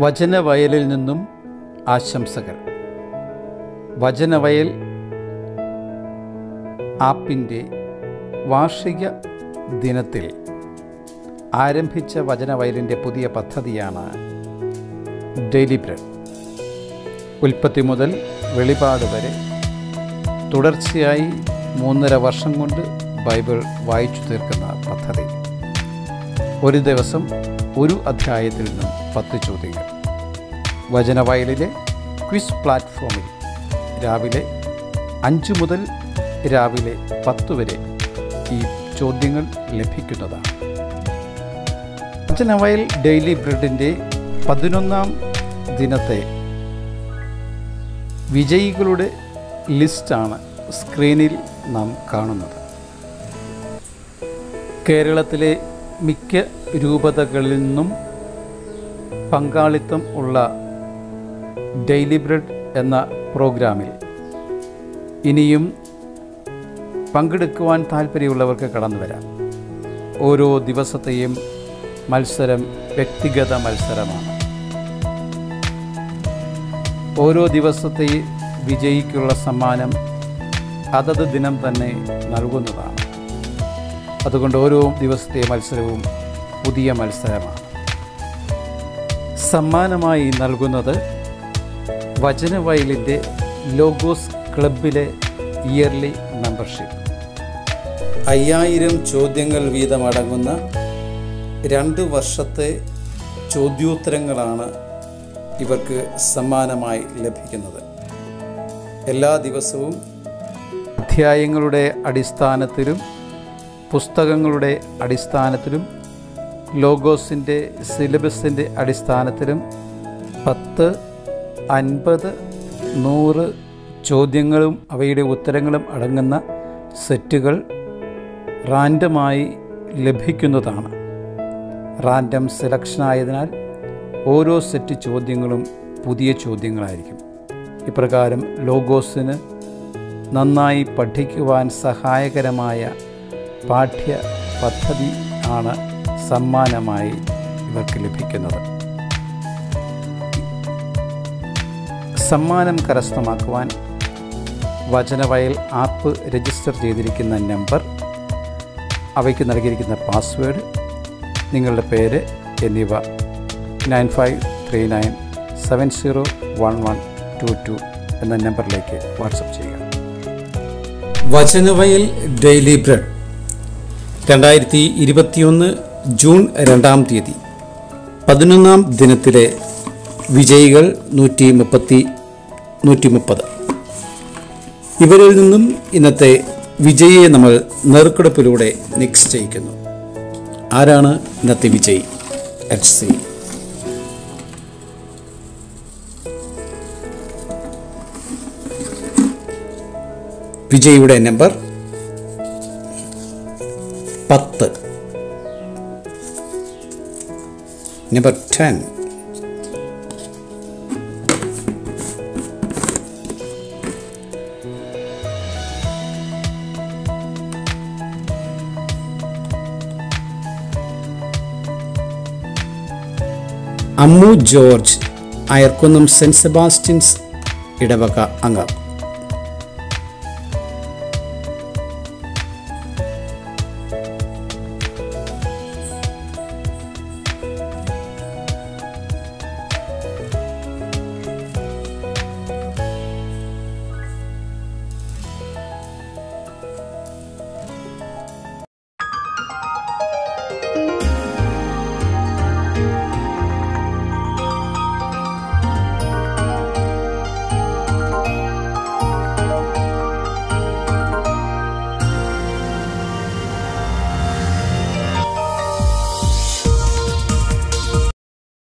വചനവയലിൽ നിന്നും ആശംസകൾ വചനവയൽ ആപ്പിൻ്റെ വാർഷിക ദിനത്തിൽ ആരംഭിച്ച വചനവയലിൻ്റെ പുതിയ പദ്ധതിയാണ് ഡെയിലി ബ്രെഡ് ഉൽപ്പത്തി മുതൽ വെളിപാട് വരെ തുടർച്ചയായി മൂന്നര വർഷം കൊണ്ട് ബൈബിൾ വായിച്ചു തീർക്കുന്ന പദ്ധതി ഒരു ദിവസം ഒരു അധ്യായത്തിൽ നിന്നും പത്ത് ചോദ്യങ്ങൾ വചനവയലിലെ ക്വിസ് പ്ലാറ്റ്ഫോമിൽ രാവിലെ അഞ്ച് മുതൽ രാവിലെ പത്ത് വരെ ഈ ചോദ്യങ്ങൾ ലഭിക്കുന്നതാണ് വചനവയൽ ഡെയിലി ബ്രെഡിൻ്റെ പതിനൊന്നാം ദിനത്തെ വിജയികളുടെ ലിസ്റ്റാണ് സ്ക്രീനിൽ നാം കാണുന്നത് കേരളത്തിലെ മിക്ക രൂപതകളിൽ നിന്നും പങ്കാളിത്തം ഉള്ള ഡെയിലി ബ്രെഡ് എന്ന പ്രോഗ്രാമിൽ ഇനിയും പങ്കെടുക്കുവാൻ താല്പര്യമുള്ളവർക്ക് കടന്നു വരാം ഓരോ ദിവസത്തെയും മത്സരം വ്യക്തിഗത മത്സരമാണ് ഓരോ ദിവസത്തെ വിജയിക്കുള്ള സമ്മാനം അതത് ദിനം തന്നെ നൽകുന്നതാണ് അതുകൊണ്ട് ഓരോ ദിവസത്തെ മത്സരവും പുതിയ മത്സരമാണ് സമ്മാനമായി നൽകുന്നത് വചനവയലിൻ്റെ ലോഗോസ് ക്ലബിലെ ഇയർലി മെമ്പർഷിപ്പ് അയ്യായിരം ചോദ്യങ്ങൾ വീതമടങ്ങുന്ന രണ്ട് വർഷത്തെ ചോദ്യോത്തരങ്ങളാണ് ഇവർക്ക് സമ്മാനമായി ലഭിക്കുന്നത് എല്ലാ ദിവസവും അധ്യായങ്ങളുടെ അടിസ്ഥാനത്തിലും പുസ്തകങ്ങളുടെ അടിസ്ഥാനത്തിലും ലോഗോസിൻ്റെ സിലബസിൻ്റെ അടിസ്ഥാനത്തിലും പത്ത് അൻപത് നൂറ് ചോദ്യങ്ങളും അവയുടെ ഉത്തരങ്ങളും അടങ്ങുന്ന സെറ്റുകൾ റാൻഡമായി ലഭിക്കുന്നതാണ് റാൻഡം സെലക്ഷൻ ആയതിനാൽ ഓരോ സെറ്റ് ചോദ്യങ്ങളും പുതിയ ചോദ്യങ്ങളായിരിക്കും ഇപ്രകാരം ലോഗോസിന് നന്നായി പഠിക്കുവാൻ സഹായകരമായ പാഠ്യ പദ്ധതി ആണ് സമ്മാനമായി ഇവർക്ക് ലഭിക്കുന്നത് സമ്മാനം കരസ്ഥമാക്കുവാൻ വചനവയൽ ആപ്പ് രജിസ്റ്റർ ചെയ്തിരിക്കുന്ന നമ്പർ അവയ്ക്ക് നൽകിയിരിക്കുന്ന പാസ്വേഡ് നിങ്ങളുടെ പേര് എന്നിവ nine five three nine seven zero one one two two എന്ന നമ്പറിലേക്ക് വാട്സപ്പ് ചെയ്യുക വചനവയൽ ഡെയിലി ബ്രെഡ് രണ്ടായിരത്തി ഇരുപത്തിയൊന്ന് ജൂൺ രണ്ടാം തീയതി പതിനൊന്നാം ദിനത്തിലെ വിജയികൾ നൂറ്റി മുപ്പത്തി നൂറ്റി മുപ്പത് ഇവരിൽ നിന്നും ഇന്നത്തെ വിജയിയെ നമ്മൾ നെറുക്കെടുപ്പിലൂടെ നിശ്ചയിക്കുന്നു ആരാണ് ഇന്നത്തെ വിജയി എച്ച് സി വിജയിയുടെ നമ്പർ പത്ത് number ten Ammu George Ayarkunnam Saint Sebastian's ഇടവക അംഗം